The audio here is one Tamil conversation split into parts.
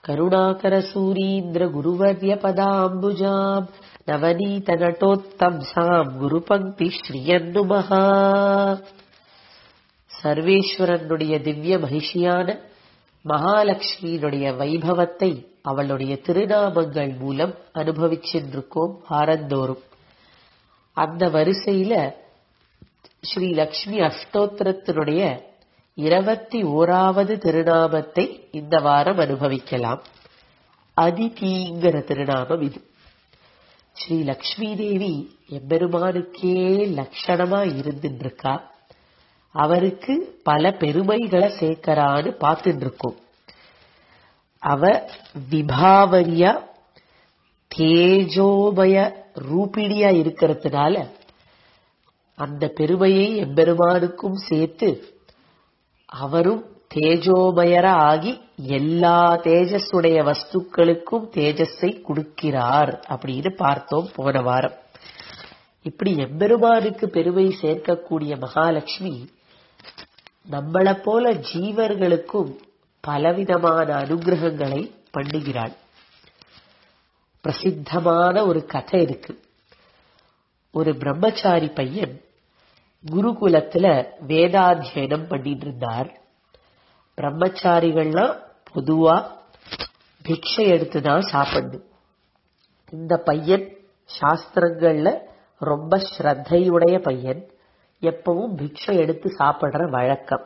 करुणाकरसूरीन्द्रगुरुवर्यपदाम्बुजाम् நவநீதநட்டோத்தம்சாம் குருபங்கி ஸ்ரீயன்னுமஹா சர்வேஸ்வரனுடைய திவ்ய மகிஷியான மகாலட்சுமியினுடைய வைபவத்தை அவளுடைய திருநாமங்கள் மூலம் அனுபவிச்சென்றிருக்கோம் வாரந்தோறும் அந்த வரிசையில ஸ்ரீ லக்ஷ்மி அஷ்டோத்திரத்தினுடைய இருபத்தி ஓராவது திருநாமத்தை இந்த வாரம் அனுபவிக்கலாம் அதிதிங்கிற திருநாமம் இது ஸ்ரீ லக்ஷ்மி தேவி எம்பெருமானுக்கே லட்சணமா இருந்துட்டு இருக்கா அவருக்கு பல பெருமைகளை சேர்க்கறான்னு பார்த்துட்டு இருக்கோம் அவ விபாவரியா தேஜோமய ரூபிணியா இருக்கிறதுனால அந்த பெருமையை எம்பெருமானுக்கும் சேர்த்து அவரும் தேஜோமயரா ஆகி எல்லா தேஜஸுடைய வஸ்துக்களுக்கும் தேஜஸை கொடுக்கிறார் அப்படின்னு பார்த்தோம் போன வாரம் இப்படி எம்பெருமானுக்கு பெருமை சேர்க்கக்கூடிய மகாலட்சுமி நம்மளை போல ஜீவர்களுக்கும் பலவிதமான அனுகிரகங்களை பண்ணுகிறாள் பிரசித்தமான ஒரு கதை இருக்கு ஒரு பிரம்மச்சாரி பையன் குருகுலத்துல வேதாத்தியனம் பண்ணிட்டு இருந்தார் பிரம்மச்சாரிகள்லாம் பொதுவா பிக்ஷை எடுத்துதான் சாப்பிடணும் இந்த பையன் சாஸ்திரங்கள்ல ரொம்ப ஸ்ரத்தையுடைய பையன் எப்பவும் பிக்ஷை எடுத்து சாப்பிடுற வழக்கம்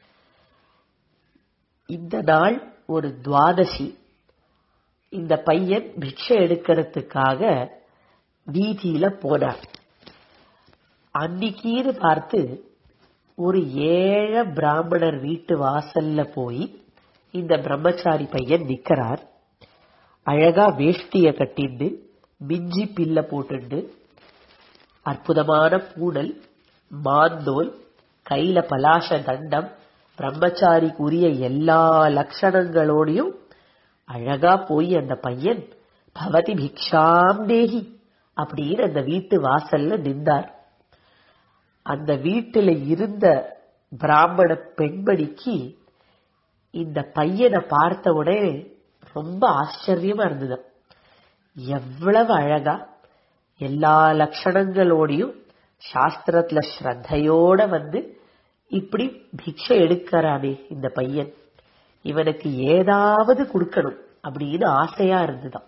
இந்த நாள் ஒரு துவாதசி இந்த பையன் பிக்ஷை எடுக்கிறதுக்காக வீதியில போனார் அன்னைக்கீன்னு பார்த்து ஒரு ஏழை பிராமணர் வீட்டு வாசல்ல போய் இந்த பிரம்மச்சாரி பையன் நிக்கிறார் அழகா வேஷ்டிய கட்டிண்டு மிஞ்சி பில்ல போட்டுண்டு அற்புதமான பூடல் மாந்தோல் கையில பலாச தண்டம் பிரம்மச்சாரிக்குரிய எல்லா லட்சணங்களோடையும் அழகா போய் அந்த பையன் பவதி பிக்ஷாம் தேகி அப்படின்னு அந்த வீட்டு வாசல்ல நின்றார் அந்த வீட்டுல இருந்த பிராமண பெண்மணிக்கு இந்த பையனை பார்த்த உடனே ரொம்ப ஆச்சரியமா இருந்தது எவ்வளவு அழகா எல்லா லட்சணங்களோடையும் சாஸ்திரத்துல ஸ்ரத்தையோட வந்து இப்படி பிக்ஷை எடுக்கிறானே இந்த பையன் இவனுக்கு ஏதாவது கொடுக்கணும் அப்படின்னு ஆசையா இருந்துதான்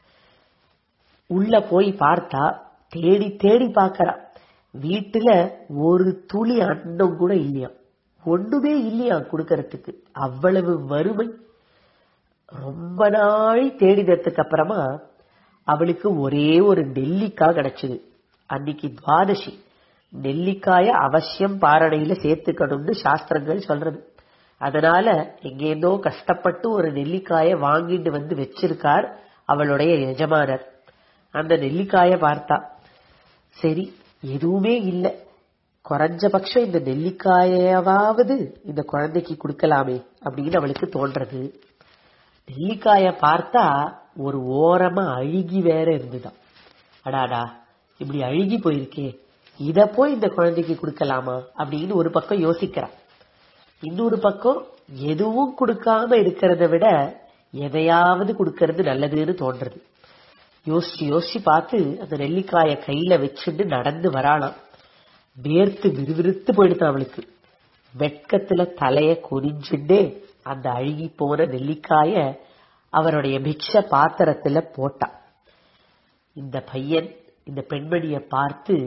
உள்ள போய் பார்த்தா தேடி தேடி பார்க்கறான் வீட்டுல ஒரு துளி அன்னம் கூட இல்லையா ஒண்ணுமே இல்லையா கொடுக்கறதுக்கு அவ்வளவு வறுமை ரொம்ப நாள் தேடினதுக்கு அப்புறமா அவளுக்கு ஒரே ஒரு நெல்லிக்காய் கிடைச்சது அன்னைக்கு துவாதசி நெல்லிக்காய அவசியம் பாரணையில சேர்த்துக்கணும்னு சாஸ்திரங்கள் சொல்றது அதனால எங்கேருந்தோ கஷ்டப்பட்டு ஒரு நெல்லிக்காய வாங்கிட்டு வந்து வச்சிருக்கார் அவளுடைய எஜமானர் அந்த நெல்லிக்காய பார்த்தா சரி எதுவுமே இல்லை குறைஞ்சபட்சம் இந்த நெல்லிக்காயாவது இந்த குழந்தைக்கு கொடுக்கலாமே அப்படின்னு அவளுக்கு தோன்றது நெல்லிக்காய பார்த்தா ஒரு ஓரமா அழுகி வேற இருந்துதான் அடாடா இப்படி அழுகி போயிருக்கே இத போய் இந்த குழந்தைக்கு கொடுக்கலாமா அப்படின்னு ஒரு பக்கம் யோசிக்கிறான் இன்னொரு பக்கம் எதுவும் கொடுக்காம இருக்கிறத விட எதையாவது கொடுக்கறது நல்லதுன்னு தோன்றது யோசிச்சு யோசிச்சு பார்த்து அந்த நெல்லிக்காய கையில வச்சுட்டு நடந்து வராளாம் வேர்த்து விறுவிறுத்து போயிடுதான் அவளுக்கு வெட்கத்துல தலைய கொனிஞ்சுட்டே அந்த அழுகி போன நெல்லிக்காய அவருடைய பிக்ஷ பாத்திரத்துல போட்டான் இந்த பையன் இந்த பெண்மணிய பார்த்து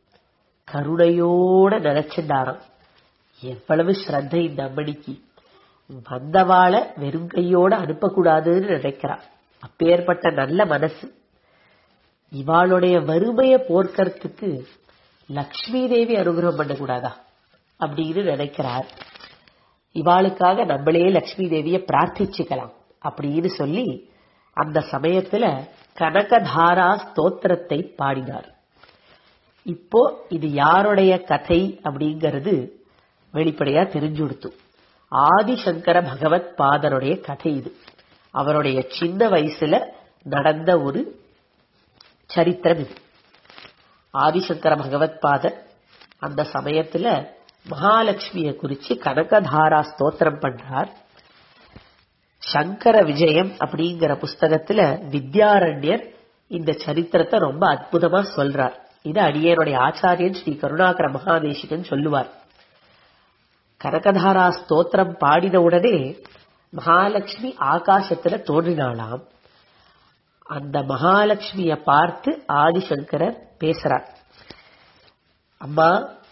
கருணையோட நினைச்சுட்டாராம் எவ்வளவு ஸ்ரத்தை இந்த அம்மணிக்கு வந்தவாள வெறும் கையோட அனுப்பக்கூடாதுன்னு நினைக்கிறான் அப்பேற்பட்ட நல்ல மனசு இவாளுடைய வறுமைய போர்க்கறதுக்கு லக்ஷ்மி தேவி அனுகிரகம் பண்ணக்கூடாதா அப்படின்னு நினைக்கிறார் இவாளுக்காக நம்மளே லக்ஷ்மி தேவிய பிரார்த்திச்சுக்கலாம் அப்படின்னு சொல்லி அந்த சமயத்துல கனகதாரா ஸ்தோத்திரத்தை பாடினார் இப்போ இது யாருடைய கதை அப்படிங்கிறது வெளிப்படையா தெரிஞ்சுடுத்து ஆதிசங்கர பகவத் பாதருடைய கதை இது அவருடைய சின்ன வயசுல நடந்த ஒரு சரித்திரம் இது ஆதிசங்கர பகவத் பாதர் அந்த சமயத்துல மகாலட்சுமிய குறிச்சு கனகதாரா ஸ்தோத்திரம் பண்றார் சங்கர விஜயம் அப்படிங்கிற புஸ்தகத்துல வித்யாரண்யர் இந்த சரித்திரத்தை ரொம்ப அற்புதமா சொல்றார் இது அடியனுடைய ஆச்சாரியன் ஸ்ரீ கருணாகர மகாதேசிகன் சொல்லுவார் கனகதாரா ஸ்தோத்திரம் பாடின உடனே மகாலட்சுமி ஆகாசத்துல தோன்றினாளாம் அந்த மகாலட்சுமிய பார்த்து ஆதிசங்கரர் பேசுறார் அம்மா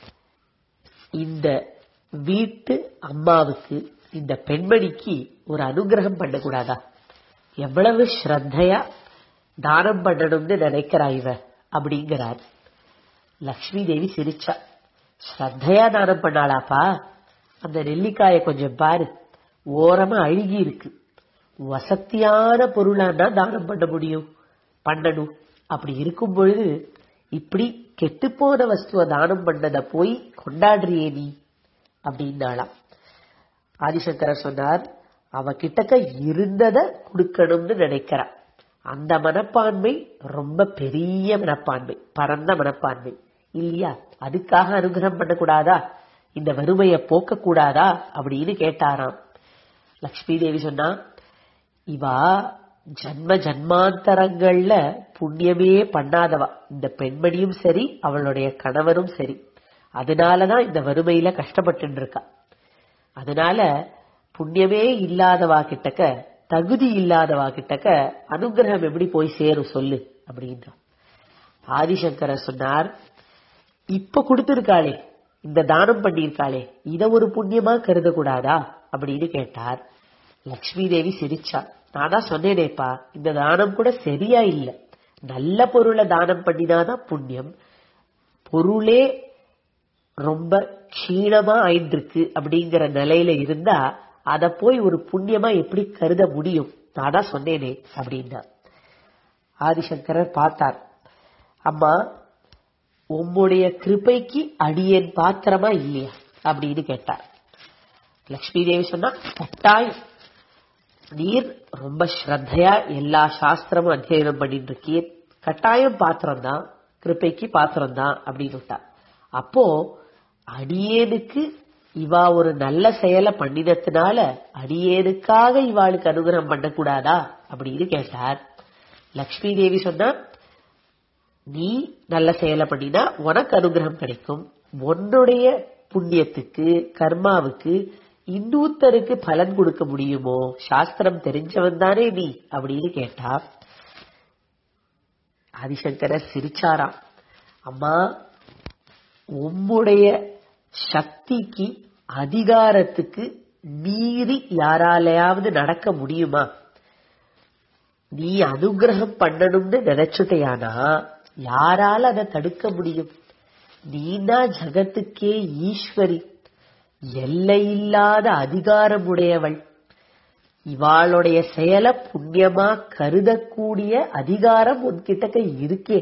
இந்த வீட்டு அம்மாவுக்கு இந்த பெண்மணிக்கு ஒரு அனுகிரகம் பண்ணக்கூடாதா எவ்வளவு ஸ்ரத்தையா தானம் பண்ணணும்னு நினைக்கிறா இவ அப்படிங்கிறார் லக்ஷ்மி தேவி சிரிச்சா ஸ்ரத்தையா தானம் பண்ணாளாப்பா அந்த நெல்லிக்காய கொஞ்சம் பாரு ஓரமா அழுகி இருக்கு வசத்தியான பொருளானா தானம் பண்ண முடியும் பண்ணணும் அப்படி இருக்கும் பொழுது இப்படி கெட்டுப்போன வஸ்துவ தானம் பண்ணத போய் கொண்டாடுறியே நீ அப்படின்னாலாம் ஆதிசங்கரர் சொன்னார் அவ கிட்டக்க இருந்தத கொடுக்கணும்னு நினைக்கிறா அந்த மனப்பான்மை ரொம்ப பெரிய மனப்பான்மை பரந்த மனப்பான்மை இல்லையா அதுக்காக அனுகிரகம் பண்ணக்கூடாதா இந்த வறுமையை போக்க கூடாதா அப்படின்னு கேட்டாராம் லக்ஷ்மி தேவி சொன்னா இவா ஜன்ம ஜன்மாந்தரங்கள்ல புண்ணியமே பண்ணாதவா இந்த பெண்மணியும் சரி அவளுடைய கணவரும் சரி அதனாலதான் இந்த வறுமையில கஷ்டப்பட்டு இருக்கா அதனால புண்ணியமே இல்லாதவா கிட்டக்க தகுதி இல்லாதவா கிட்டக்க அனுகிரகம் எப்படி போய் சேரும் சொல்லு அப்படின்றான் ஆதிசங்கரர் சொன்னார் இப்ப கொடுத்திருக்காளே இந்த தானம் பண்ணியிருக்காளே இத ஒரு புண்ணியமா கருதக்கூடாதா அப்படின்னு கேட்டார் லக்ஷ்மி தேவி சிரிச்சா நான் தான் சொன்னேனேப்பா இந்த தானம் கூட சரியா இல்ல நல்ல பொருளை தானம் பண்ணினாதான் புண்ணியம் பொருளே ரொம்ப க்ஷீணமா ஆயிட்டு அப்படிங்கிற நிலையில இருந்தா அத போய் ஒரு புண்ணியமா எப்படி கருத முடியும் நான் தான் சொன்னேனே அப்படின்னா ஆதிசங்கரர் பார்த்தார் அம்மா உம்முடைய கிருபைக்கு அடியேன் பாத்திரமா இல்லையா அப்படின்னு கேட்டார் லக்ஷ்மி தேவி சொன்னா கட்டாயம் நீர் ரொம்ப ஸ்ரத்தையா எல்லா சாஸ்திரமும் அத்தியனம் பண்ணிட்டு இருக்கீர் கட்டாயம் பாத்திரம் தான் கிருப்பைக்கு பாத்திரம் தான் அப்படின்னு விட்டா அப்போ அடியேனுக்கு இவா ஒரு நல்ல செயலை பண்ணினதுனால அடியேனுக்காக இவாளுக்கு அனுகிரகம் பண்ணக்கூடாதா அப்படின்னு கேட்டார் லக்ஷ்மி தேவி சொன்னா நீ நல்ல செயலை பண்ணினா உனக்கு அனுகிரகம் கிடைக்கும் உன்னுடைய புண்ணியத்துக்கு கர்மாவுக்கு இன்னொருத்தருக்கு பலன் கொடுக்க முடியுமோ சாஸ்திரம் தெரிஞ்சவன் தானே நீ அப்படின்னு கேட்டா ஆதிசங்கரர் சிரிச்சாராம் அம்மா உம்முடைய சக்திக்கு அதிகாரத்துக்கு மீறி யாராலையாவது நடக்க முடியுமா நீ அனுகிரகம் பண்ணணும்னு நினைச்சுட்டையானா யாரால அதை தடுக்க முடியும் நீனா ஜகத்துக்கே ஈஸ்வரி எல்லையில்லாத அதிகாரமுடையவள் இவாளுடைய செயலை புண்ணியமா கருதக்கூடிய அதிகாரம் உன்கிட்டக்க இருக்கே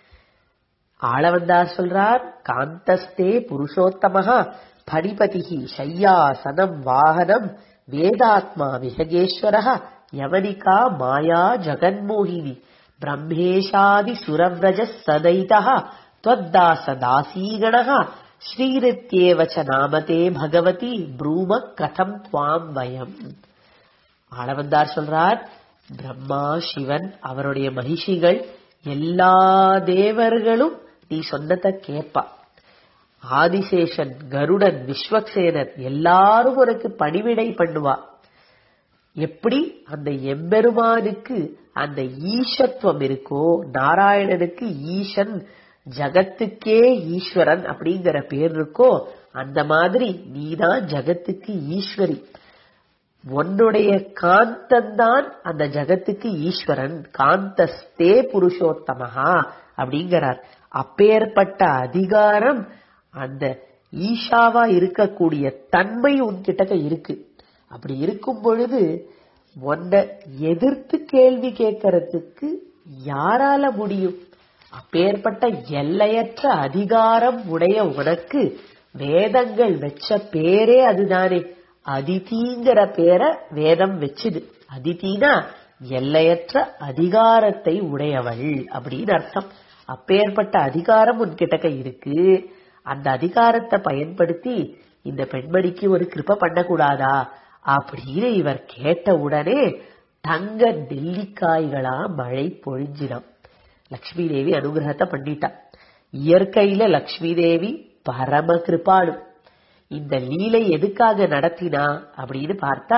ஆளவந்தார் சொல்றார் காந்தஸ்தே புருஷோத்தமஹா பணிபதிஹி சையாசனம் வாகனம் வேதாத்மா விஹகேஸ்வரः யவனிகா மாயா ஜகன்மோகினி பிரம்மேஷாதி சுரவ்ரஜ சதைதः त्वद्दास दासीगणः ஸ்ரீரித்யேவ ச நாமதே பகவதி ப்ரூம கதம் துவாம் வயம் ஆளவந்தார் சொல்றார் பிரம்மா சிவன் அவருடைய மகிஷிகள் எல்லா தேவர்களும் நீ சொன்னதை கேட்பா ஆதிசேஷன் கருடன் விஸ்வக்சேனர் எல்லாரும் உனக்கு பணிவிடை பண்ணுவா எப்படி அந்த எம்பெருமானுக்கு அந்த ஈஷத்துவம் இருக்கோ நாராயணனுக்கு ஈசன் ஜகத்துக்கே ஈஸ்வரன் அப்படிங்கிற பேர் இருக்கோ அந்த மாதிரி நீதான் ஜகத்துக்கு ஈஸ்வரி உன்னுடைய காந்தந்தான் அந்த ஜகத்துக்கு ஈஸ்வரன் காந்தஸ்தே புருஷோத்தமஹா அப்படிங்கிறார் அப்பேற்பட்ட அதிகாரம் அந்த ஈஷாவா இருக்கக்கூடிய தன்மை உன்கிட்ட இருக்கு அப்படி இருக்கும் பொழுது உன்னை எதிர்த்து கேள்வி கேட்கறதுக்கு யாரால முடியும் அப்பேற்பட்ட எல்லையற்ற அதிகாரம் உடைய உனக்கு வேதங்கள் வச்ச பேரே அதுதானே அதிதிங்கிற பேரை வேதம் வச்சுது அதிதினா எல்லையற்ற அதிகாரத்தை உடையவள் அப்படின்னு அர்த்தம் அப்பேற்பட்ட அதிகாரம் உன்கிட்டக்க இருக்கு அந்த அதிகாரத்தை பயன்படுத்தி இந்த பெண்மணிக்கு ஒரு கிருப பண்ணக்கூடாதா அப்படின்னு இவர் கேட்ட உடனே தங்க நெல்லிக்காய்களா மழை பொழிஞ்சினான் லக்ஷ்மி தேவி அனுகிரகத்தை பண்ணிட்டா இயற்கையில லக்ஷ்மி தேவி பரம கிருபாளு இந்த லீலை எதுக்காக நடத்தினா அப்படின்னு பார்த்தா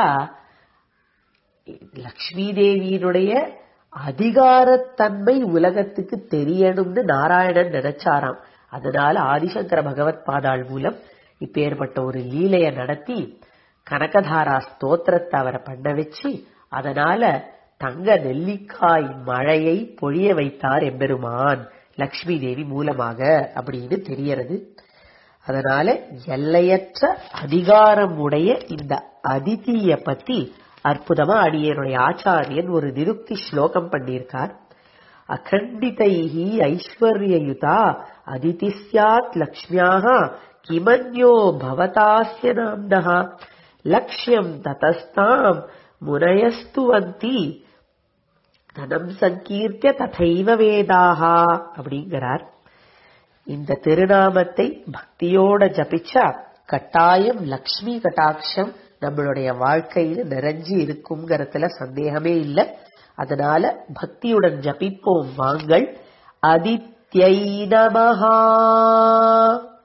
லக்ஷ்மி தேவியினுடைய அதிகாரத்தன்மை உலகத்துக்கு தெரியணும்னு நாராயணன் நினைச்சாராம் அதனால ஆதிசங்கர பகவத் பாதாள் மூலம் இப்பேற்பட்ட ஒரு லீலைய நடத்தி கனகதாரா ஸ்தோத்திரத்தை அவரை பண்ண வச்சு அதனால தங்க நெல்லிக்காய் மழையை பொழிய வைத்தார் எம்பெருமான் லக்ஷ்மி தேவி மூலமாக அப்படின்னு தெரியறது அதனால எல்லையற்ற அதிகாரம் உடைய இந்த அதிதிய பத்தி அற்புதமா அடியனுடைய ஆச்சாரியன் ஒரு நிருக்தி ஸ்லோகம் பண்ணியிருக்கார் அகண்டிதைஹி ஐஸ்வர்யயுதா அதிதி சியாத் லக்ஷ்மியாக கிமன்யோ பவதாஸ்ய நாம்னः லக்ஷ்யம் ததஸ்தாம் முனயஸ்துவந்தி தனம் சங்கீர்த்திய ததைவ வேதாகா அப்படிங்கிறார் இந்த திருநாமத்தை பக்தியோட ஜபிச்சா கட்டாயம் லக்ஷ்மி கட்டாட்சம் நம்மளுடைய வாழ்க்கையில நிறைஞ்சு இருக்குங்கிறதுல சந்தேகமே இல்லை அதனால பக்தியுடன் ஜபிப்போம் வாங்கள் அதித்யை நமஹா